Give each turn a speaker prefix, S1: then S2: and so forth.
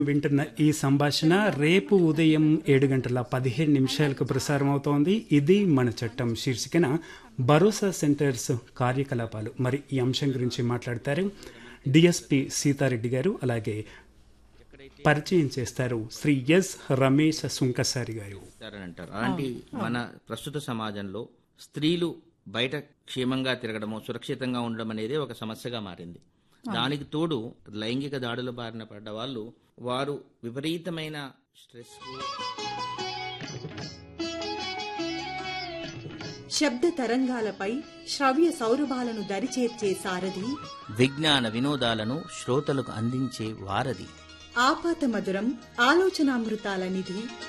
S1: వింటున్న ఈ సంభాషణ రేపు ఉదయం ఏడు గంటల పదిహేను నిమిషాలకు ప్రసారం అవుతోంది ఇది మన చట్టం శీర్షికన భరోసా సెంటర్స్ కార్యకలాపాలు మరి ఈ అంశం గురించి మాట్లాడతారు డిఎస్పి సీతారెడ్డి గారు అలాగే పరిచయం చేస్తారు శ్రీ ఎస్ రమేష్ సుంకసారి గారు
S2: చేస్తారని అంటారు అలాంటి మన ప్రస్తుత సమాజంలో స్త్రీలు బయట క్షేమంగా తిరగడము సురక్షితంగా ఉండడం అనేది ఒక సమస్యగా మారింది దానికి తోడు లైంగిక దాడుల బారిన పడ్డ వాళ్ళు వారు విపరీతమైన స్ట్రెస్
S3: శబ్ద తరంగాలపై శ్రవ్య సౌరభాలను దరిచేర్చే సారథి
S2: విజ్ఞాన వినోదాలను శ్రోతలకు అందించే వారధి
S3: ఆపాత మధురం ఆలోచనామృతాల నిధి